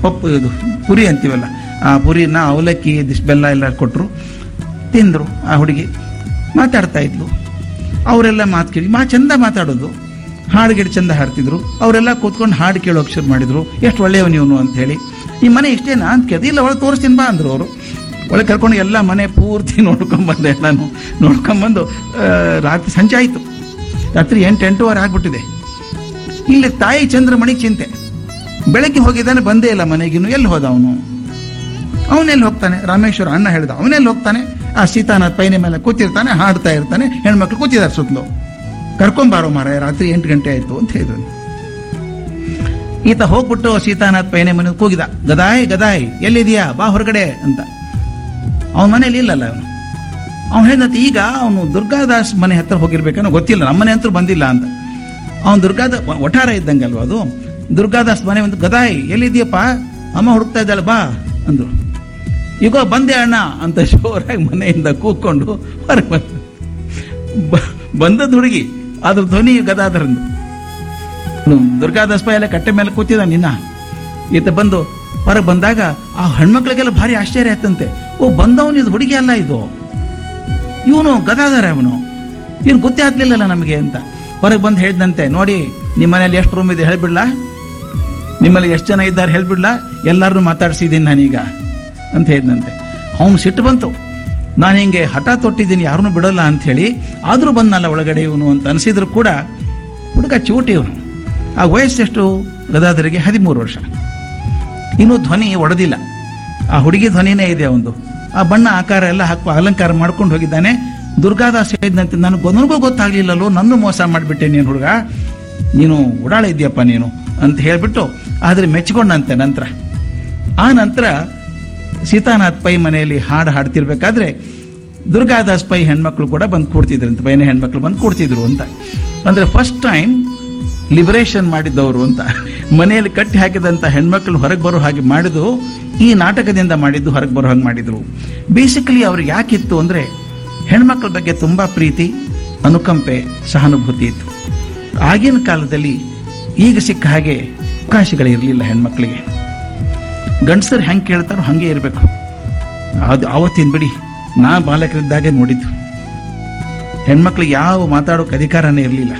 ಪಪ್ಪು ಇದು ಪುರಿ ಅಂತೀವಲ್ಲ ಆ ಪುರಿನ ಅವಲಕ್ಕಿ ಇದಿಷ್ಟು ಬೆಲ್ಲ ಎಲ್ಲ ಕೊಟ್ಟರು ತಿಂದರು ಆ ಹುಡುಗಿ ಮಾತಾಡ್ತಾ ಇದ್ಲು ಅವರೆಲ್ಲ ಮಾತು ಕೇಳಿ ಮಾ ಚಂದ ಮಾತಾಡೋದು ಹಾಡುಗಿಡು ಚಂದ ಹಾಡ್ತಿದ್ರು ಅವರೆಲ್ಲ ಕೂತ್ಕೊಂಡು ಹಾಡು ಕೇಳೋಕೆ ಶುರು ಮಾಡಿದ್ರು ಎಷ್ಟು ಒಳ್ಳೆಯವ ನೀವು ಅಂತ ಹೇಳಿ ಈ ಮನೆ ಇಷ್ಟೇನಾ ಅಂತ ಕೇಳಿದೆ ಇಲ್ಲ ಒಳಗೆ ತೋರಿಸ್ತೀನಿ ಬಾ ಅಂದ್ರು ಅವರು ಒಳಗೆ ಕರ್ಕೊಂಡು ಎಲ್ಲ ಮನೆ ಪೂರ್ತಿ ನೋಡ್ಕೊಂಬಂದೆ ನಾನು ನೋಡ್ಕೊಂಬಂದು ಆ, ರಾತ್ರಿ ಸಂಜೆ ಆಯಿತು ರಾತ್ರಿ ಎಂಟು ಎಂಟೂವರೆ ಆಗ್ಬಿಟ್ಟಿದೆ ಇಲ್ಲಿ ತಾಯಿ ಚಂದ್ರಮಣಿ ಚಿಂತೆ ಬೆಳಗ್ಗೆ ಹೋಗಿದ್ದಾನೆ ಬಂದೇ ಇಲ್ಲ ಮನೆಗಿನ್ನು ಎಲ್ಲಿ ಹೋದ ಅವನು ಅವನೆಲ್ಲಿ ಹೋಗ್ತಾನೆ ರಾಮೇಶ್ವರ ಅಣ್ಣ ಹೇಳ್ದ ಅವನೆಲ್ಲಿ ಹೋಗ್ತಾನೆ ಆ ಸೀತಾನಾಥ್ ಪೈನೆ ಮೇಲೆ ಕೂತಿರ್ತಾನೆ ಹಾಡ್ತಾ ಇರ್ತಾನೆ ಹೆಣ್ಮಕ್ಳು ಕೂತಿದ್ದಾರೆ ಸುತ್ತಲೂ ಕರ್ಕೊಂಬಾರೋ ಮಾರ ರಾತ್ರಿ ಎಂಟು ಗಂಟೆ ಆಯ್ತು ಅಂತ ಹೇಳಿದ್ರು ಈತ ಹೋಗ್ಬಿಟ್ಟು ಸೀತಾನಾಥ್ ಪೈನೆ ಮನೆ ಕೂಗಿದ ಗದಾಯ್ ಗದಾಯ್ ಎಲ್ಲಿದೆಯಾ ಬಾ ಹೊರಗಡೆ ಅಂತ ಅವನ ಮನೇಲಿ ಇಲ್ಲಲ್ಲ ಅವನು ಅವ್ನು ಹೇಳಿದಂತೆ ಈಗ ಅವನು ದುರ್ಗಾದಾಸ್ ಮನೆ ಹತ್ರ ಹೋಗಿರ್ಬೇಕನ್ನೋ ಗೊತ್ತಿಲ್ಲ ನಮ್ಮನೆ ಅಂತೂ ಬಂದಿಲ್ಲ ಅಂತ ಅವನು ದುರ್ಗಾದ ಒಠಾರ ಇದ್ದಂಗಲ್ವ ಅದು ದುರ್ಗಾದಾಸ್ ಮನೆ ಒಂದು ಗದಾಯ್ ಎಲ್ಲಿದೆಯಪ್ಪ ಅಮ್ಮ ಹುಡುಕ್ತಾ ಇದ್ದಾಳೆ ಬಾ ಅಂದ್ರು ಈಗ ಬಂದೆ ಅಣ್ಣ ಅಂತ ಜೋರಾಗಿ ಮನೆಯಿಂದ ಕೂತ್ಕೊಂಡು ಹೊರಗೆ ಬಂದ ಬ- ಬಂದದ್ದು ಹುಡುಗಿ ಅದ್ರ ಧ್ವನಿ ಗದಾಧರಂದು ದುರ್ಗಾದಾಸ್ ಬಾಯಿ ಎಲ್ಲ ಕಟ್ಟೆ ಮೇಲೆ ಕೂತಿದ ನಿನ್ನ ಈತ ಬಂದು ಹೊರಗೆ ಬಂದಾಗ ಆ ಹೆಣ್ಮಕ್ಳಿಗೆಲ್ಲ ಭಾರಿ ಆಶ್ಚರ್ಯ ಆಯ್ತಂತೆ ಓ ಬಂದವನು ಇದು ಹುಡುಗಿ ಅಲ್ಲ ಇದು ಇವನು ಗದಾಧರ ಅವನು ಇವನು ಗೊತ್ತೇ ಆಗ್ಲಿಲ್ಲಲ್ಲ ನಮಗೆ ಅಂತ ಹೊರಗೆ ಬಂದು ಹೇಳ್ದಂತೆ ನೋಡಿ ನಿಮ್ಮ ಮನೇಲಿ ಎಷ್ಟು ರೂಮ್ ಇದೆ ಹೇಳ್ಬಿಡ್ಲಾ ನಿಮ್ಮಲ್ಲಿ ಎಷ್ಟು ಜನ ಇದ್ದಾರೆ ಹೇಳ್ಬಿಡ್ಲಾ ಎಲ್ಲರನ್ನೂ ಮಾತಾಡ್ಸಿದ್ದೀನಿ ನಾನೀಗ ಅಂತ ಹೇಳಿದಂತೆ ಅವನು ಸಿಟ್ಟು ಬಂತು ನಾನು ಹಿಂಗೆ ಹಠ ತೊಟ್ಟಿದ್ದೀನಿ ಯಾರನ್ನೂ ಬಿಡಲ್ಲ ಅಂತ ಹೇಳಿ ಆದರೂ ಬಂದಲ್ಲ ಒಳಗಡೆ ಇವನು ಅಂತ ಅನಿಸಿದ್ರು ಕೂಡ ಹುಡುಗ ಚೂಟಿ ಇವನು ಆ ವಯಸ್ಸೆಷ್ಟು ಗದಾಧರಿಗೆ ಹದಿಮೂರು ವರ್ಷ ಇನ್ನೂ ಧ್ವನಿ ಒಡೆದಿಲ್ಲ ಆ ಹುಡುಗಿ ಧ್ವನಿನೇ ಇದೆ ಒಂದು ಆ ಬಣ್ಣ ಆಕಾರ ಎಲ್ಲ ಹಾಕುವ ಅಲಂಕಾರ ಮಾಡ್ಕೊಂಡು ಹೋಗಿದ್ದಾನೆ ದುರ್ಗಾದಾಸ್ ಹೇಳಿದಂತೆ ನನಗೆ ನನಗೂ ಗೊತ್ತಾಗ್ಲಿಲ್ಲಲ್ಲೋ ನನ್ನ ಮೋಸ ಮಾಡಿಬಿಟ್ಟೆ ನೀನು ಹುಡುಗ ನೀನು ಉಡಾಳ ಇದೆಯಪ್ಪ ನೀನು ಅಂತ ಹೇಳ್ಬಿಟ್ಟು ಆದರೆ ಮೆಚ್ಕೊಂಡಂತೆ ನಂತರ ಆ ನಂತರ ಸೀತಾನಾಥ್ ಪೈ ಮನೆಯಲ್ಲಿ ಹಾಡು ಹಾಡ್ತಿರ್ಬೇಕಾದ್ರೆ ದುರ್ಗಾದಾಸ್ ಪೈ ಹೆಣ್ಮಕ್ಳು ಕೂಡ ಬಂದು ಕೂಡ್ತಿದ್ರಂತೆ ಪೈನ ಹೆಣ್ಮಕ್ಳು ಬಂದು ಕೂಡ್ತಿದ್ರು ಅಂತ ಅಂದ್ರೆ ಫಸ್ಟ್ ಟೈಮ್ ಲಿಬರೇಷನ್ ಮಾಡಿದ್ದವರು ಅಂತ ಮನೆಯಲ್ಲಿ ಕಟ್ಟಿ ಹಾಕಿದಂತ ಹೆಣ್ಮಕ್ಳು ಹೊರಗೆ ಬರೋ ಹಾಗೆ ಮಾಡಿದ್ದು ಈ ನಾಟಕದಿಂದ ಮಾಡಿದ್ದು ಹೊರಗೆ ಬರೋ ಹಾಗೆ ಮಾಡಿದ್ರು ಬೇಸಿಕಲಿ ಅವ್ರಿಗೆ ಯಾಕಿತ್ತು ಅಂದ್ರೆ ಹೆಣ್ಮಕ್ಳ ಬಗ್ಗೆ ತುಂಬಾ ಪ್ರೀತಿ ಅನುಕಂಪೆ ಸಹಾನುಭೂತಿ ಇತ್ತು ಆಗಿನ ಕಾಲದಲ್ಲಿ ಈಗ ಸಿಕ್ಕ ಹಾಗೆ ಅವಕಾಶಗಳಿರಲಿಲ್ಲ ಹೆಣ್ಮಕ್ಳಿಗೆ ಗಂಡಸರು ಹೆಂಗೆ ಕೇಳ್ತಾರೋ ಹಂಗೆ ಇರಬೇಕು ಅದು ಆವತ್ತಿನ ಬಿಡಿ ನಾ ಬಾಲಕರಿದ್ದಾಗೆ ನೋಡಿದ್ದು ಹೆಣ್ಮಕ್ಳಿಗೆ ಯಾವ ಮಾತಾಡೋಕೆ ಅಧಿಕಾರನೇ ಇರಲಿಲ್ಲ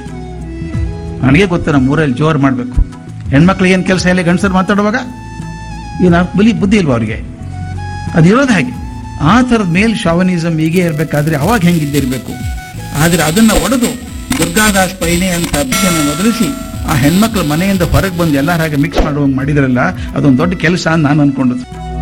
ನನಗೆ ಗೊತ್ತು ನಮ್ಮ ಊರಲ್ಲಿ ಜೋರು ಮಾಡಬೇಕು ಹೆಣ್ಮಕ್ಳಿಗೆ ಏನು ಕೆಲಸ ಇಲ್ಲ ಗಂಡಸರು ಮಾತಾಡುವಾಗ ಏನು ಬಲಿ ಬುದ್ಧಿ ಇಲ್ವಾ ಅವ್ರಿಗೆ ಅದು ಇರೋದು ಹಾಗೆ ಆ ಥರದ ಮೇಲ್ ಶಾವನಿಸಮ್ ಹೀಗೆ ಇರಬೇಕಾದ್ರೆ ಅವಾಗ ಹೆಂಗಿದ್ದಿರಬೇಕು ಆದರೆ ಅದನ್ನ ಒಡೆದು ದುರ್ಗಾದಾಸ್ ಪೈನೆ ಅಂತ ಅಭಿಷೇನ ಬದಲಿಸಿ ಆ ಹೆಣ್ಮಕ್ಳು ಮನೆಯಿಂದ ಹೊರಗೆ ಬಂದು ಎಲ್ಲರ ಹಾಗೆ ಮಿಕ್ಸ್ ಮಾಡುವಂಗೆ ಮಾಡಿದ್ರಲ್ಲ ಅದೊಂದು ದೊಡ್ಡ ಕೆಲಸ ಅಂತ ನಾನು ಅನ್ಕೊಂಡದ್ದು